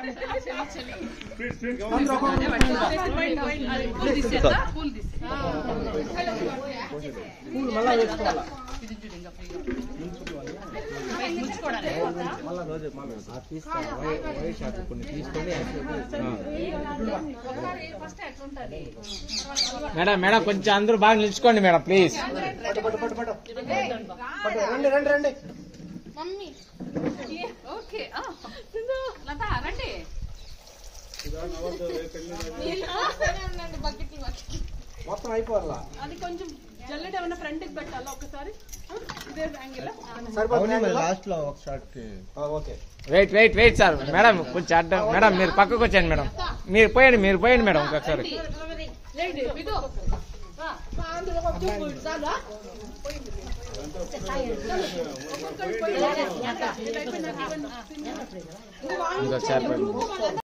Madam madam కొంచెం అందరూ బాగా నిలుచుకోండి మేడం ప్లీజ్ రండి రండి రండి ఓకే ఆ, లతా రండి మొత్తం అయిపోవాలా అది కొంచెం జల్లెడ ఏమైనా ఫ్రంట్ కి పెట్టాలా ఒకసారి ఇదే యాంగిల్ సరిపోతుంది లాస్ట్ లో ఒక షాట్ కి okay wait wait wait sir madam కొంచెం అడ్డం మేడం మీరు పక్కకు వచ్చేయండి మేడం మీరు పోయండి మీరు పోయండి మేడం ఇంకొకసారి రండి బిదు రా. ఇంకొకసారి పోయండి